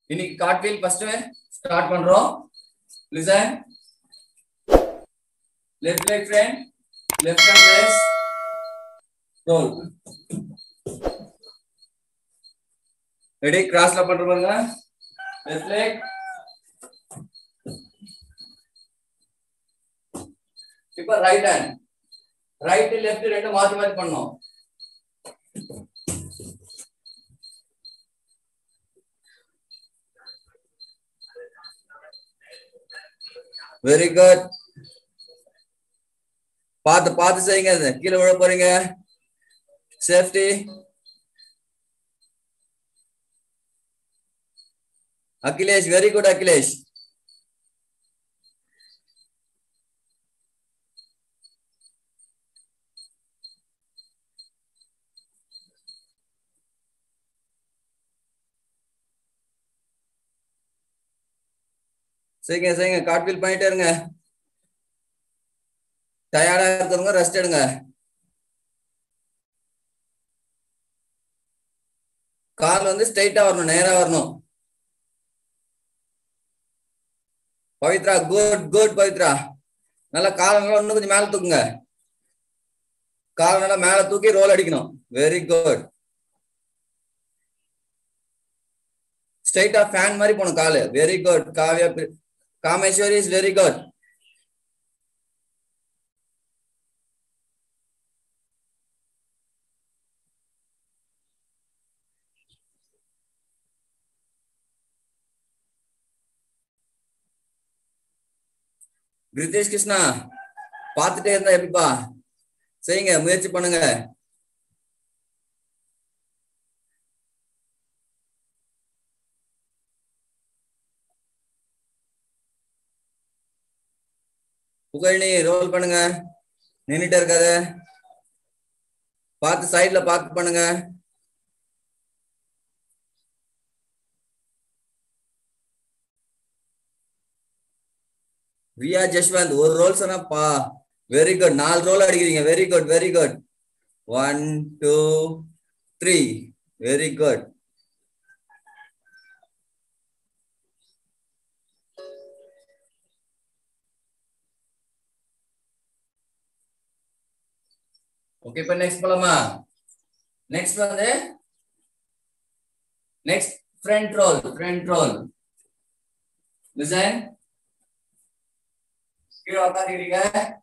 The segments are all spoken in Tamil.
இன்னைக்கு கார்ட்வீல் ஃபர்ஸ்ட் ஸ்டார்ட் பண்றோம் listen left leg front left hand raise roll ready கிராஸ்ல பண்ற பாருங்க லெஃப்ட் லெக் இப்ப ரைட் ஹேண்ட் ரைட் லெஃப்ட் ரெண்டு மாத்தி மாத்தி பண்ணோம் வெரி குட் பார்த்து பார்த்து செய்யுங்க இது. கீழே விழ போறீங்க safety Akhilesh very good Akhilesh செய்யுங்க செய்யுங்க காட்வீல் பண்ணிட்டே இருங்க டயர்டா இருக்கிறவங்க ரெஸ்ட் எடுங்க கால் வந்து ஸ்ட்ரைட்டா வரணும் நேரா வரணும் பவித்ரா குட் குட் பவித்ரா நல்லா காலை நல்லா இன்னும் கொஞ்சம் மேல தூக்குங்க காலை நல்லா மேல தூக்கி ரோல் அடிக்கணும் வெரி குட் ஸ்ட்ரைட்டா ஃபேன் மாதிரி போகணும் காலு வெரி குட் காவ்யா பி- Kameswari is very good Krithesh Krishna பார்த்துட்டே இருந்தா எப்படிப்பா செய்யுங்க முயற்சி பண்ணுங்க புகழ்னி ரோல் பண்ணுங்க நின்னுட்டே இருக்காத பார்த்து சைடுல பார்த்து பண்ணுங்க ரியா ஜஷ்வந்த் ஒரு ரோல் சொன்னாப்பா வெரி குட் நாலு ரோல் அடிக்கிறீங்க very good very good one two three very good okay இப்ப நெக்ஸ்ட் போலாமா நெக்ஸ்ட் வந்து next front roll front roll listen கீழே உட்காந்துக்கிறீங்க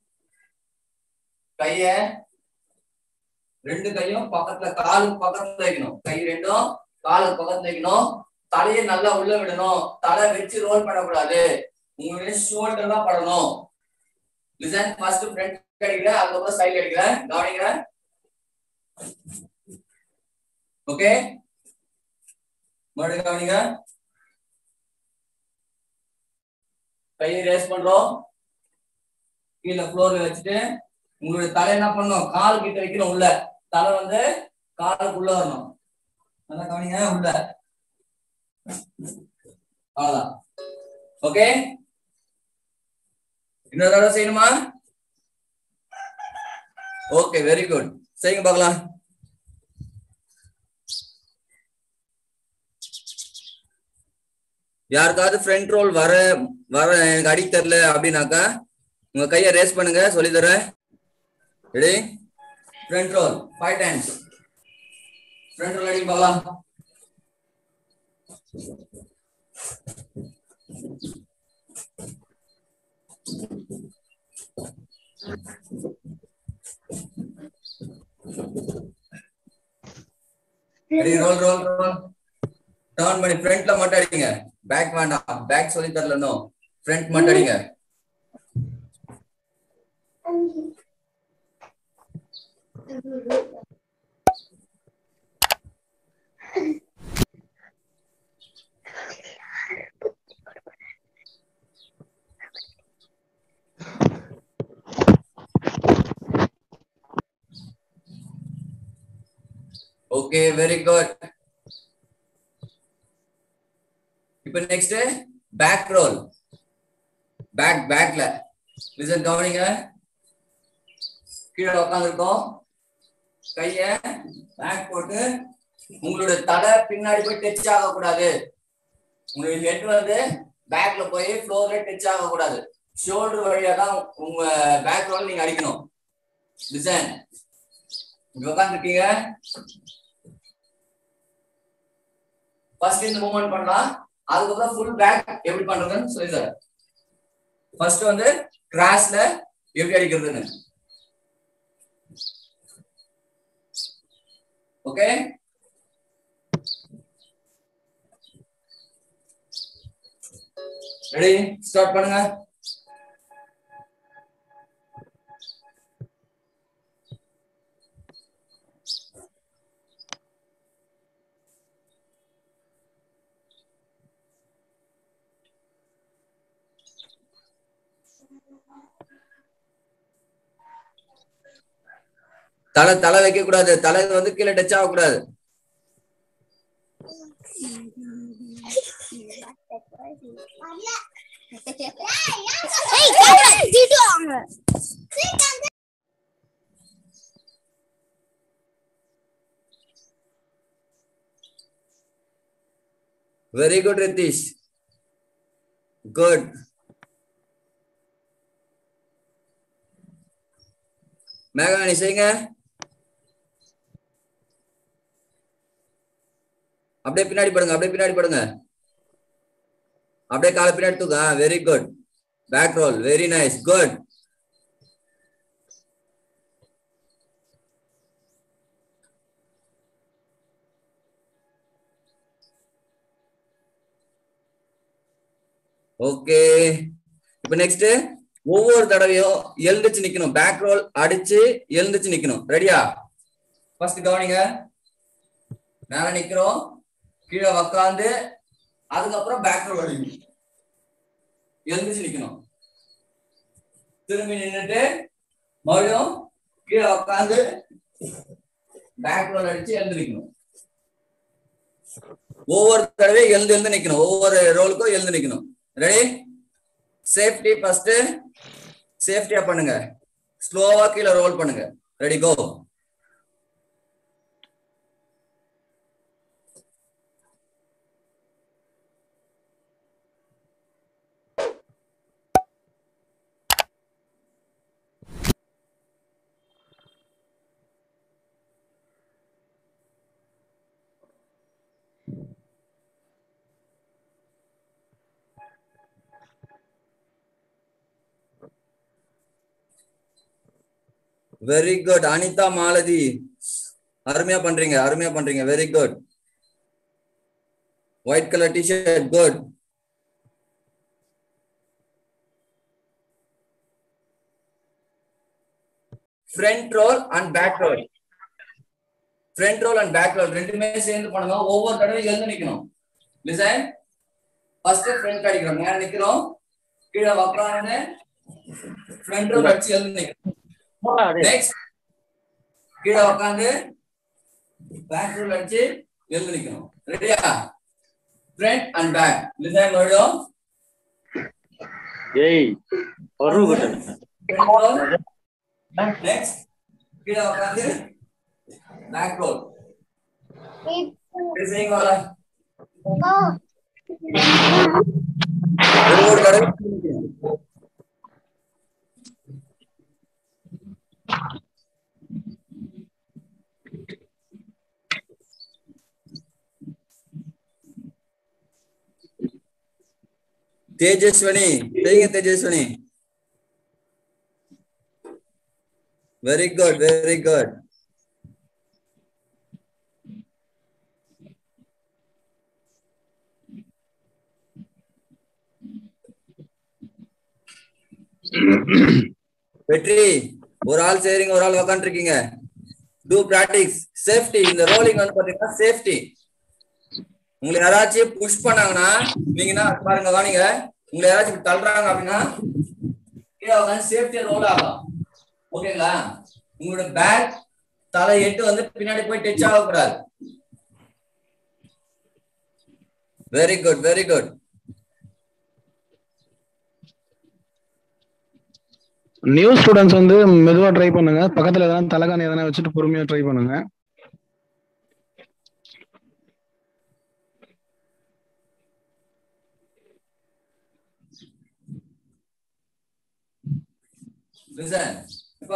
கைய ரெண்டு கையும் பக்கத்துல காலுக்கு பக்கத்துல வைக்கணும் கை ரெண்டும் காலுக்கு பக்கத்துல வைக்கணும் தலையை நல்லா உள்ள விடணும் தலை வச்சு ரோல் பண்ணக்கூடாது உங்களுடைய ஷோல்டர் தான் படணும் லிசன் ஃபர்ஸ்ட் ஃப்ரண்ட் அடிக்கிறேன் அதுக்கப்புறம் சைடு அடிக்கிறேன் கவனிக்கிறேன் ஓகே மறுபடியும் கவனிங்க கையை ரேஸ் பண்றோம் கீழே ஃப்ளோர்ல வச்சுட்டு உங்களுடைய தலை என்ன பண்ணணும் கால் கிட்ட வைக்கணும் உள்ள தலை வந்து காலுக்குள்ள வரணும் நல்லா கவனிங்க உள்ள அவ்வளவுதான் ஓகே இன்னொரு தடவை செய்யணுமா ஓகே வெரி குட் செய்யுங்க பார்க்கலாம் யாருக்காவது ஃப்ரண்ட் ரோல் வர வர எனக்கு அடி தெரியல அப்படின்னாக்கா உங்க கையை ரேஸ் பண்ணுங்க சொல்லி தரேன் ready front roll five times front roll அடி பார்க்கலாம் ready roll roll roll turn பண்ணி ஃப்ரண்ட்ல மட்டும் அடிங்க பேக் வேண்டாம் பேக் சொல்லி தரல இன்னும் ஃப்ரண்ட் மட்டும் அடிங்க ஓகே வெரி குட் இப்போ நெக்ஸ்ட் பேக் ரோல் பேக் பேக்ல லிசன் கவனிங்க கீழே உட்காந்துருக்கோம் கைய பேக் போட்டு உங்களுடைய தலை பின்னாடி போய் டச் ஆக கூடாது உங்களுக்கு ஹெட் வந்து பேக்ல போய் ஃப்ளோர்ல டச் ஆக கூடாது ஷோல்டர் வழியா தான் உங்க பேக் ரோல் நீங்க அடிக்கணும் டிசைன் இங்க உட்காந்துருக்கீங்க ஃபர்ஸ்ட் இந்த மூவ்மெண்ட் பண்ணலாம் அதுக்கப்புறம் ஃபுல் பேக் எப்படி பண்றதுன்னு சொல்லி தரேன் ஃபர்ஸ்ட் வந்து கிராஸ்ல எப்படி அடிக்கிறதுன்னு ஓகே ரெடி ஸ்டார்ட் பண்ணுங்க தலை தலை வைக்க கூடாது தலை வந்து கீழே டச் ஆக கூடாது ஏய் கேமரா தீட்டு வாங்க வெரி குட் ரித்தீஷ் குட் மேகாணி செய்யுங்க அப்படியே பின்னாடி படுங்க அப்படியே பின்னாடி படுங்க அப்படியே காலை பின்னாடி தூக்க very good back roll very nice good okay இப்போ நெக்ஸ்ட் ஒவ்வொரு தடவையும் எழுந்துச்சு நிக்கணும் பேக் ரோல் அடிச்சு எழுந்துச்சு நிக்கணும் ரெடியா ஃபர்ஸ்ட் கவனிங்க மேல நிக்கிறோம் கீழே உக்காந்து அதுக்கப்புறம் பேக் ரோல் அடிக்கணும் எழுந்துச்சு நிக்கணும் திரும்பி நின்னுட்டு மறுபடியும் கீழே உக்காந்து பேக் ரோல் அடிச்சு எழுந்து நிக்கணும் ஒவ்வொரு தடவையும் எழுந்து எழுந்து நிக்கணும் ஒவ்வொரு ரோலுக்கும் எழுந்து நிக்கணும் ரெடி சேஃப்டி ஃபர்ஸ்ட் சேஃப்டியா பண்ணுங்க ஸ்லோவா கீழே ரோல் பண்ணுங்க ready go very good Anitha Malathi அருமையா பண்றீங்க அருமையா பண்றீங்க very good white colour T-shirt good front roll and back roll front roll and back roll ரெண்டுமே சேர்ந்து பண்ணுங்க ஒவ்வொரு தடவையும் எழுந்து நிக்கணும் லிசன் ஃபர்ஸ்ட் ஃப்ரண்ட் அடிக்கிறோம் மேல நிக்கிறோம் கீழே உட்காந்து ஃப்ரண்ட் ரோல் அடிச்சு எழுந்து நிக்கணும் நெக்ஸ்ட் கீழே உட்காந்து பேக் ரோல் அடிச்சு எழுந்து நிக்கணும் ரெடியா ஃப்ரண்ட் அண்ட் பேக் லிசன் மறுபடியும் ஏய் ஒரு பட்டன் ஃப்ரண்ட் ரோல் நெக்ஸ்ட் கீழே உட்காந்து பேக் ரோல் இப்படி செய்யுங்க வரேன். ஒவ்வொரு தடவை தேஜஸ்வனி செய்யுங்க Tejaswini very good very good வெற்றி ஒரு ஆள் செய்றீங்க ஒரு ஆள் உக்காந்துட்டு இருக்கீங்க டூ பிராக்டிஸ் சேஃப்டி இந்த ரோலிங் வந்து பாத்தீங்கன்னா சேஃப்டி உங்களை யாராச்சும் புஷ் பண்ணாங்கன்னா நீங்க என்ன பாருங்க வாணிங்க உங்களை யாராச்சும் இப்படி தள்ளுறாங்க அப்படின்னா கீழே உட்காந்து சேஃப்டியா ரோல் ஆகும் ஓகேங்களா உங்களோட பேக் தலை எட்டு வந்து பின்னாடி போய் டச் ஆகக்கூடாது very good very good new students வந்து மெதுவா ட்ரை பண்ணுங்க பக்கத்துல எதனா தலைகாணி எதனா வச்சுட்டு பொறுமையா ட்ரை பண்ணுங்க லிசன் இப்ப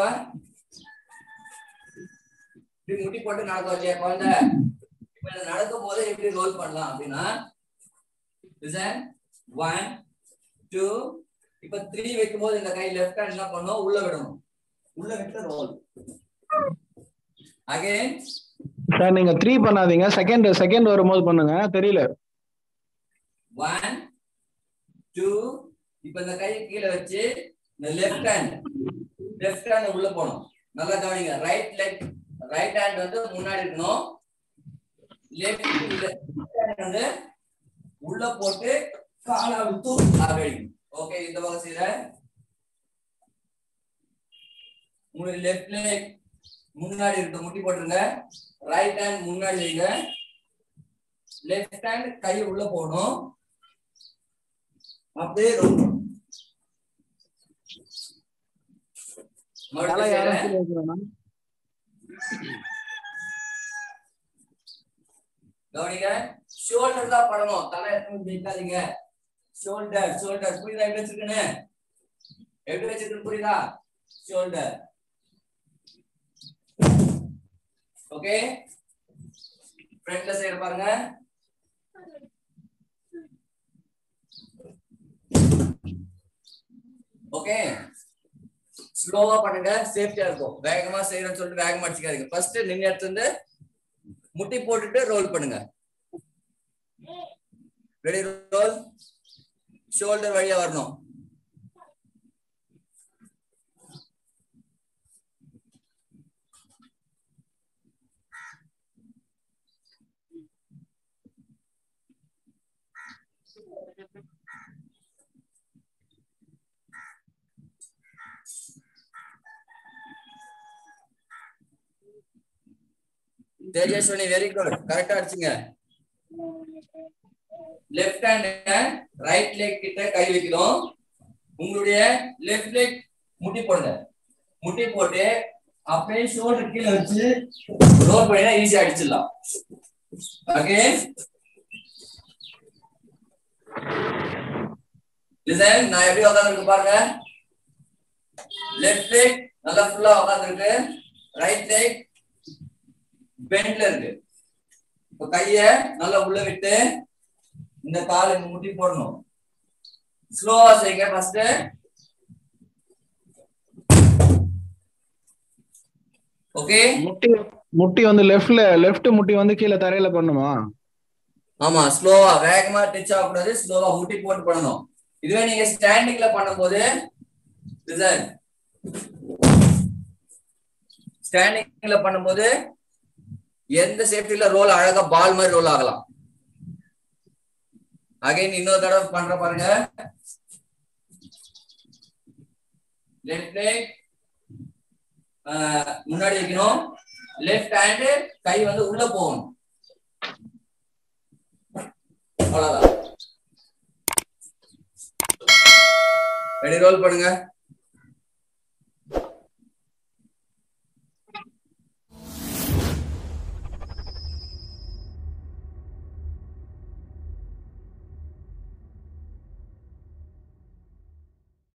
இப்படி முட்டி போட்டு நடக்கும் இல்லையா குழந்தை இப்ப இது நடக்கும் போது எப்படி ரோல் பண்ணலாம் அப்படின்னா லிசன் ஒன் டூ இப்ப த்ரீ வைக்கும் போது இந்த கை லெஃப்ட் ஹேண்ட் என்ன பண்ணும் உள்ள விடணும் உள்ள விட்டு ரோல் அகைன் சார் நீங்க த்ரீ பண்ணாதீங்க செகண்ட் செகண்ட் வரும்போது பண்ணுங்க தெரியல ஒன் டூ இப்ப இந்த கை கீழே வச்சு இந்த லெஃப்ட் ஹேண்ட் லெஃப்ட் ஹேண்ட் உள்ள போகணும் நல்லா கவனிங்க ரைட் லெக் ரைட் ஹேண்ட் வந்து முன்னாடி இருக்கணும் லெஃப்ட் ஹேண்ட் வந்து உள்ள போட்டு காலை அழுத்து அப்படி ஓகே இந்த பக்கம் செய்யற உங்களுக்கு லெஃப்ட் லெக் முன்னாடி இருக்கு முட்டி போட்டுருங்க ரைட் ஹேண்ட் முன்னாடி வைங்க லெஃப்ட் ஹேண்ட் கை உள்ள போகணும் அப்படியே ரொம்ப மறுபடியும் செய்றேன். கவனிங்க ஷோல்டர் தான் பண்ணணும் தலை எடுத்து நிக்காதீங்க ஷோல்டர் ஷோல்டர் புரியுதா எப்படி வச்சிருக்கேன்னு எப்படி வச்சிருக்கேன்னு புரியுதா ஷோல்டர் ஓகே ஃப்ரண்ட்ல செய்யற பாருங்க ஓகே ஸ்லோவா பண்ணுங்க சேஃப்டியா இருக்கும் வேகமா செய்யறேன்னு சொல்லிட்டு வேகமா அடிச்சுக்காதீங்க ஃபர்ஸ்ட் நின்று எடுத்து வந்து முட்டி போட்டுட்டு ரோல் பண்ணுங்க ரெடி ரோல் ஷோல்டர் வழியா வரணும் தேஜஸ்வனி வெரி குட் கரெக்டா அடிச்சுங்க லெஃப்ட் ஹேண்ட் ரைட் லெக் கிட்ட கை வைக்கணும் உங்களுடைய லெஃப்ட் லெக் முட்டி போடுங்க முட்டி போட்டு அப்படியே ஷோல்டர் கீழே வச்சு ரோல் பண்ணினா ஈஸியா அடிச்சிடலாம் ஓகே லிசன் நான் எப்படி உட்காந்துருக்கு பாருங்க லெஃப்ட் லெக் நல்லா ஃபுல்லா உட்காந்துருக்கு ரைட் லெக் பெண்ட்ல இருக்கு இப்ப கைய நல்லா உள்ள விட்டு இந்த கால் இங்க முட்டி போடணும் ஸ்லோவா செய்யுங்க ஃபர்ஸ்ட் ஓகே முட்டி முட்டி வந்து லெஃப்ட்ல லெஃப்ட் முட்டி வந்து கீழே தரையில பண்ணுமா ஆமா ஸ்லோவா வேகமா டச் ஆகக்கூடாது ஸ்லோவா முட்டி போட்டு பண்ணணும் இதுவே நீங்க ஸ்டாண்டிங்ல பண்ணும்போது லிசன் ஸ்டாண்டிங்ல பண்ணும்போது எந்த சேஃப்டில ரோல் அழகா பால் மாதிரி ரோல் ஆகலாம் அகைன் இன்னொரு தடவை பண்ற பாருங்க லெஃப்ட் லெக் முன்னாடி வைக்கணும் லெஃப்ட் ஹேண்ட் கை வந்து உள்ள போகணும் அவ்வளவுதான் ரெடி ரோல் பண்ணுங்க